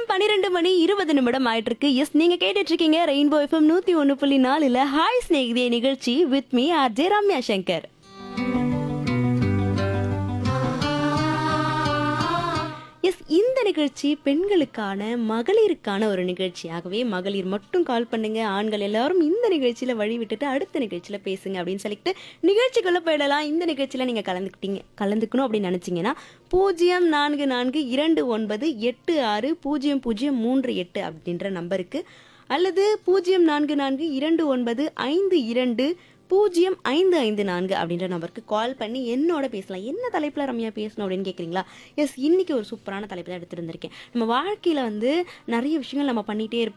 பன்னிரெண்டு மணி இருபது நிமிடம் ஆயிட்டு இருக்கு எஸ் நீங்க கேட்டுட்டு இருக்கீங்க ரெயின்போ எஃப்எம் நூத்தி ஒன்னு புள்ளி நாலுல ஹாய் ஸ்நேகிதே நிகழ்ச்சி with me R J Ramya Shankar S இந்த நிகழ்ச்சி பெண்களுக்கான மகளிருக்கான ஒரு நிகழ்ச்சியாகவே மகளிர் மட்டும் கால் பண்ணுங்க ஆண்கள் எல்லாரும் இந்த நிகழ்ச்சியில வழி விட்டுட்டு அடுத்த நிகழ்ச்சியில பேசுங்க அப்படின்னு சொல்லிட்டு நிகழ்ச்சிக்குள்ள போயிடலாம் இந்த நிகழ்ச்சியில நீங்க கலந்துக்கிட்டீங்க கலந்துக்கணும் அப்படின்னு நினைச்சீங்கன்னா பூஜ்ஜியம் நான்கு நான்கு இரண்டு ஒன்பது எட்டு ஆறு பூஜ்ஜியம் பூஜ்ஜியம் மூன்று எட்டு அப்படின்ற நம்பருக்கு அல்லது பூஜ்ஜியம் நான்கு நான்கு இரண்டு ஒன்பது ஐந்து இரண்டு பூஜ்ஜியம் ஐந்து ஐந்து நான்கு அப்படின்ற நம்பருக்கு கால் பண்ணி என்னோட பேசலாம் என்ன தலைப்பில் ரம்யா பேசணும் அப்படின்னு கேட்குறீங்களா எஸ் இன்னைக்கு ஒரு சூப்பரான தலைப்பு தான் எடுத்துட்டு வந்திருக்கேன் நம்ம வாழ்க்கையில் வந்து நிறைய விஷயங்கள் நம்ம பண்ணிகிட்டே இருப்போம்